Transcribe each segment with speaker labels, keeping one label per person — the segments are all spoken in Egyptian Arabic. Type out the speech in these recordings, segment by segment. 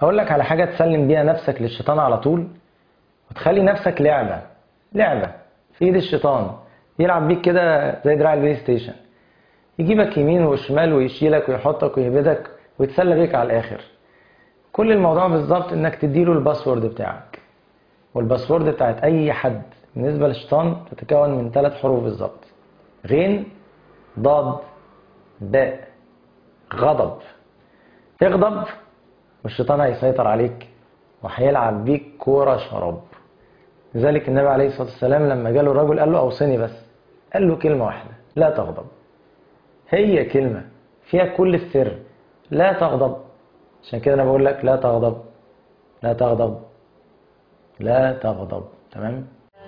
Speaker 1: هقول لك على حاجة تسلم بيها نفسك للشيطان على طول وتخلي نفسك لعبة لعبة في ايد الشيطان يلعب بيك كده زي دراع البلاي ستيشن يجيبك يمين وشمال ويشيلك ويحطك ويهبدك ويتسلى بيك على الاخر كل الموضوع بالظبط انك تديله الباسورد بتاعك والباسورد بتاعت اي حد بالنسبة للشيطان تتكون من ثلاث حروف بالظبط غين ضاد باء غضب تغضب والشيطان هيسيطر عليك وهيلعب بيك كورة شراب لذلك النبي عليه الصلاة والسلام لما جاله الرجل قال له أوصني بس قال له كلمة واحدة لا تغضب هي كلمة فيها كل السر لا تغضب عشان كده أنا بقول لك لا تغضب لا تغضب لا تغضب تمام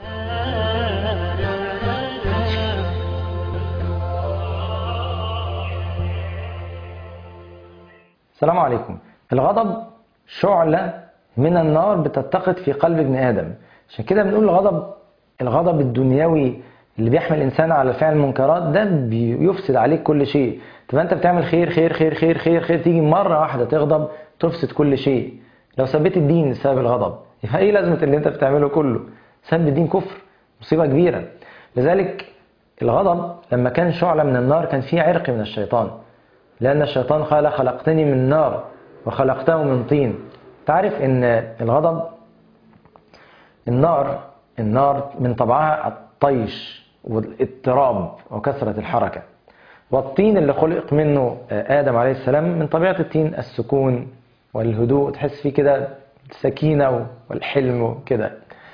Speaker 1: السلام عليكم الغضب شعلة من النار بتتقد في قلب ابن آدم عشان كده بنقول الغضب الغضب الدنيوي اللي بيحمل الإنسان على فعل المنكرات ده بيفسد عليك كل شيء تبقى أنت بتعمل خير خير خير خير خير خير تيجي مرة واحدة تغضب تفسد كل شيء لو سبيت الدين بسبب الغضب يبقى إيه لازمة اللي أنت بتعمله كله سب الدين كفر مصيبة كبيرة لذلك الغضب لما كان شعلة من النار كان فيه عرق من الشيطان لأن الشيطان قال خلقتني من نار وخلقته من طين تعرف ان الغضب النار النار من طبعها الطيش والاضطراب وكثرة الحركة والطين اللي خلق منه آدم عليه السلام من طبيعة الطين السكون والهدوء تحس فيه كده السكينة والحلم وكده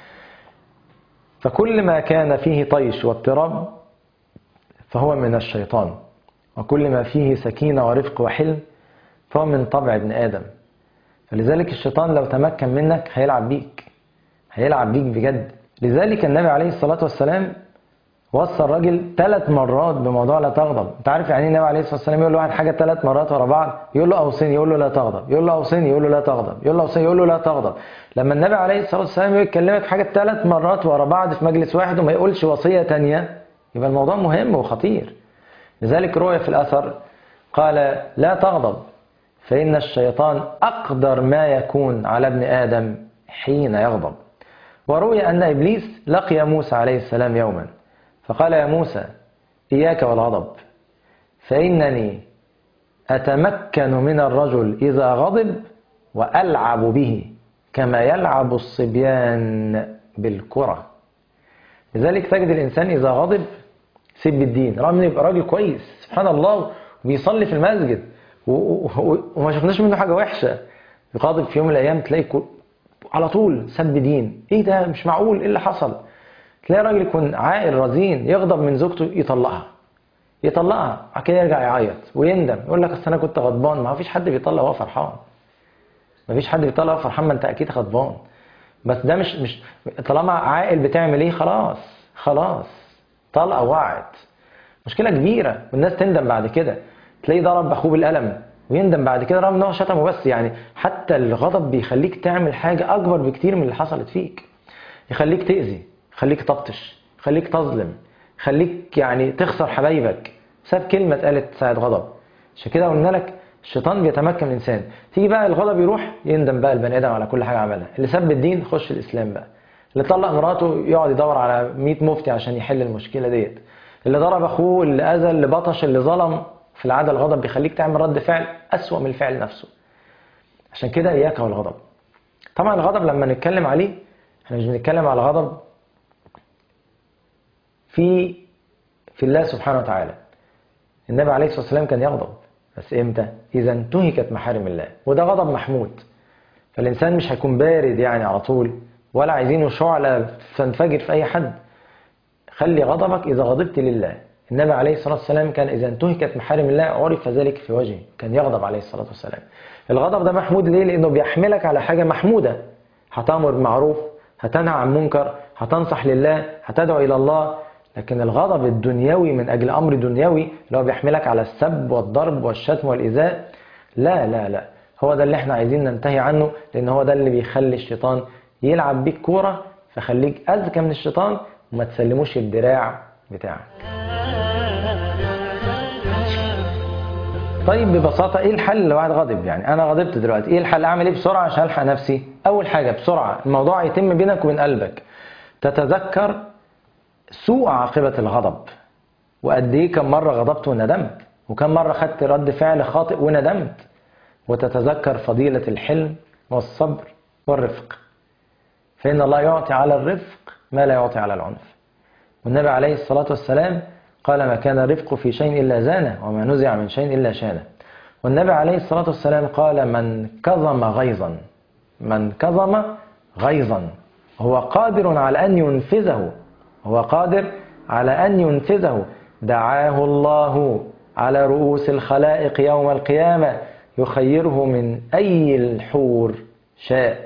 Speaker 1: فكل ما كان فيه طيش واضطراب فهو من الشيطان وكل ما فيه سكينة ورفق وحلم فهو من طبع ابن آدم فلذلك الشيطان لو تمكن منك هيلعب بيك هيلعب بيك بجد لذلك النبي عليه الصلاة والسلام وصى الراجل ثلاث مرات بموضوع لا تغضب انت عارف يعني النبي عليه الصلاة والسلام يقول له واحد حاجة ثلاث مرات ورا بعض يقول له اوصني يقول له لا تغضب يقول له اوصني يقول له لا تغضب يقول له اوصني يقول له لا تغضب لما النبي عليه الصلاة والسلام يكلمك في حاجة ثلاث مرات ورا بعض في مجلس واحد وما يقولش وصية تانية يبقى الموضوع مهم وخطير لذلك رؤية في الأثر قال لا تغضب فإن الشيطان أقدر ما يكون على ابن آدم حين يغضب وروي أن إبليس لقي موسى عليه السلام يوما فقال يا موسى إياك والغضب فإنني أتمكن من الرجل إذا غضب وألعب به كما يلعب الصبيان بالكرة لذلك تجد الإنسان إذا غضب سب الدين رغم انه يبقى راجل كويس سبحان الله وبيصلي في المسجد وما شفناش منه حاجه وحشه يغاضب في يوم من الايام تلاقي على طول سب دين ايه ده مش معقول ايه اللي حصل تلاقي راجل يكون عاقل رزين يغضب من زوجته يطلقها يطلقها بعد كده يرجع يعيط ويندم يقول لك اصل انا كنت غضبان ما فيش حد بيطلق وهو فرحان ما فيش حد بيطلق وهو فرحان ما انت اكيد غضبان بس ده مش مش طالما عاقل بتعمل ايه خلاص خلاص طلقه وقعت مشكله كبيره والناس تندم بعد كده تلاقيه ضرب اخوه بالقلم ويندم بعد كده رغم ان هو شتمه بس يعني حتى الغضب بيخليك تعمل حاجه اكبر بكتير من اللي حصلت فيك يخليك تاذي يخليك تبطش يخليك تظلم يخليك يعني تخسر حبايبك بسبب كلمه اتقالت ساعه غضب عشان كده قلنا لك الشيطان بيتمكن من الانسان تيجي بقى الغضب يروح يندم بقى البني ادم على كل حاجه عملها اللي سب الدين خش الاسلام بقى اللي طلق مراته يقعد يدور على 100 مفتي عشان يحل المشكله ديت اللي ضرب اخوه اللي اذى اللي بطش اللي ظلم في العاده الغضب بيخليك تعمل رد فعل اسوأ من الفعل نفسه عشان كده اياك والغضب طبعا الغضب لما نتكلم عليه احنا مش بنتكلم على غضب في في الله سبحانه وتعالى النبي عليه الصلاه والسلام كان يغضب بس امتى اذا انتهكت محارم الله وده غضب محمود فالانسان مش هيكون بارد يعني على طول ولا عايزينه شعلة تنفجر في أي حد خلي غضبك إذا غضبت لله النبي عليه الصلاة والسلام كان إذا انتهكت محارم الله عرف ذلك في وجهه كان يغضب عليه الصلاة والسلام الغضب ده محمود ليه لأنه بيحملك على حاجة محمودة هتأمر بمعروف هتنهى عن منكر هتنصح لله هتدعو إلى الله لكن الغضب الدنيوي من أجل أمر دنيوي اللي هو بيحملك على السب والضرب والشتم والإيذاء لا لا لا هو ده اللي احنا عايزين ننتهي عنه لأن هو ده اللي بيخلي الشيطان يلعب بيك كورة فخليك أذكى من الشيطان وما تسلموش الدراع بتاعك طيب ببساطة ايه الحل لو واحد غضب يعني انا غضبت دلوقتي ايه الحل اعمل ايه بسرعة عشان الحق نفسي اول حاجة بسرعة الموضوع يتم بينك وبين قلبك تتذكر سوء عاقبة الغضب وقد ايه كم مرة غضبت وندمت وكم مرة خدت رد فعل خاطئ وندمت وتتذكر فضيلة الحلم والصبر والرفق فإن الله يعطي على الرفق ما لا يعطي على العنف والنبي عليه الصلاة والسلام قال ما كان الرفق في شيء إلا زانه وما نزع من شيء إلا شانه والنبي عليه الصلاة والسلام قال من كظم غيظا من كظم غيظا هو قادر على أن ينفذه هو قادر على أن ينفذه دعاه الله على رؤوس الخلائق يوم القيامة يخيره من أي الحور شاء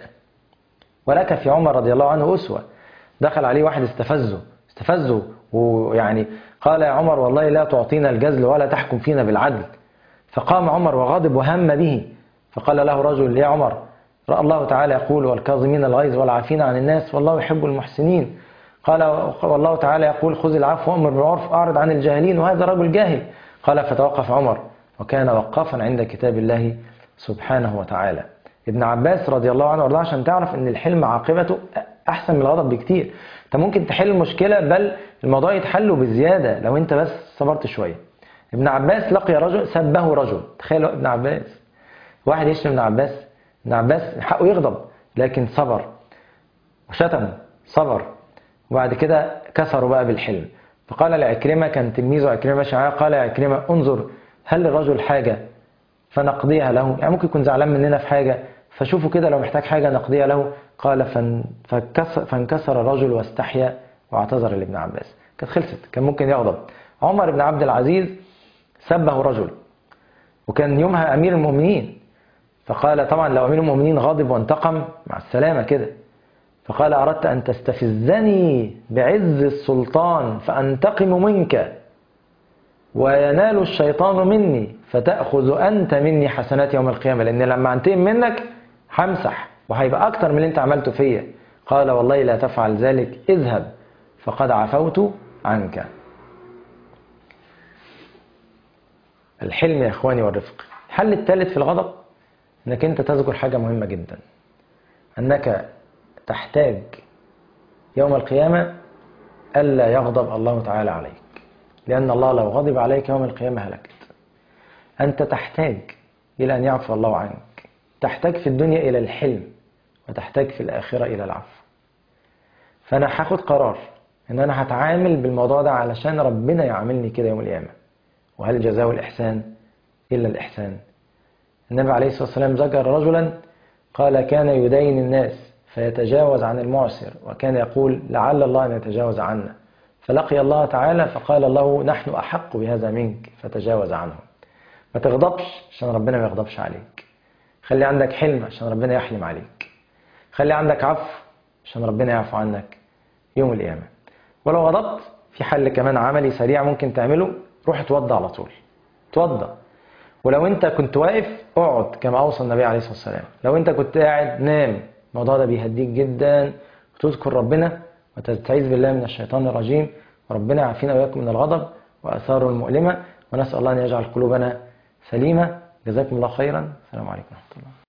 Speaker 1: ولك في عمر رضي الله عنه أسوة دخل عليه واحد استفزه استفزه ويعني قال يا عمر والله لا تعطينا الجزل ولا تحكم فينا بالعدل فقام عمر وغضب وهم به فقال له رجل يا عمر رأى الله تعالى يقول والكاظمين الغيظ والعافين عن الناس والله يحب المحسنين قال والله تعالى يقول خذ العفو وامر بالعرف اعرض عن الجاهلين وهذا رجل جاهل قال فتوقف عمر وكان وقافا عند كتاب الله سبحانه وتعالى ابن عباس رضي الله عنه وارضاه عشان تعرف ان الحلم عاقبته احسن من الغضب بكتير انت ممكن تحل المشكله بل الموضوع يتحل بزياده لو انت بس صبرت شويه ابن عباس لقي رجل سبه رجل تخيلوا ابن عباس واحد يشتم ابن عباس ابن عباس حقه يغضب لكن صبر وشتم صبر وبعد كده كسروا بقى بالحلم فقال لعكرمة كان تلميذه عكرمة شعاع قال يا عكرمة انظر هل للرجل حاجة فنقضيها له يعني ممكن يكون زعلان مننا في حاجة فشوفوا كده لو محتاج حاجة نقضيها له قال فن فانكسر, فانكسر الرجل واستحيا واعتذر لابن عباس كانت خلصت كان ممكن يغضب عمر بن عبد العزيز سبه رجل وكان يومها أمير المؤمنين فقال طبعا لو أمير المؤمنين غاضب وانتقم مع السلامة كده فقال أردت أن تستفزني بعز السلطان فأنتقم منك وينال الشيطان مني فتأخذ أنت مني حسنات يوم القيامة لأن لما أنتقم منك همسح وهيبقى أكتر من اللي أنت عملته فيا قال والله لا تفعل ذلك اذهب فقد عفوت عنك الحلم يا إخواني والرفق الحل الثالث في الغضب أنك أنت تذكر حاجة مهمة جدا أنك تحتاج يوم القيامة ألا يغضب الله تعالى عليك لأن الله لو غضب عليك يوم القيامة هلكت أنت تحتاج إلى أن يعفو الله عنك تحتاج في الدنيا إلى الحلم وتحتاج في الآخرة إلى العفو فأنا هاخد قرار إن أنا هتعامل بالموضوع ده علشان ربنا يعاملني كده يوم القيامة وهل جزاء الإحسان إلا الإحسان النبي عليه الصلاة والسلام ذكر رجلا قال كان يدين الناس فيتجاوز عن المعسر وكان يقول لعل الله أن يتجاوز عنا فلقي الله تعالى فقال له نحن أحق بهذا منك فتجاوز عنه ما تغضبش عشان ربنا ما يغضبش عليك خلي عندك حلم عشان ربنا يحلم عليك خلي عندك عفو عشان ربنا يعفو عنك يوم القيامة ولو غضبت في حل كمان عملي سريع ممكن تعمله روح اتوضى على طول اتوضى ولو انت كنت واقف اقعد كما اوصى النبي عليه الصلاه والسلام لو انت كنت قاعد نام الموضوع ده بيهديك جدا وتذكر ربنا وتستعيذ بالله من الشيطان الرجيم وربنا يعافينا وإياكم من الغضب وآثاره المؤلمة ونسأل الله أن يجعل قلوبنا سليمة جزاكم الله خيرا السلام عليكم ورحمة الله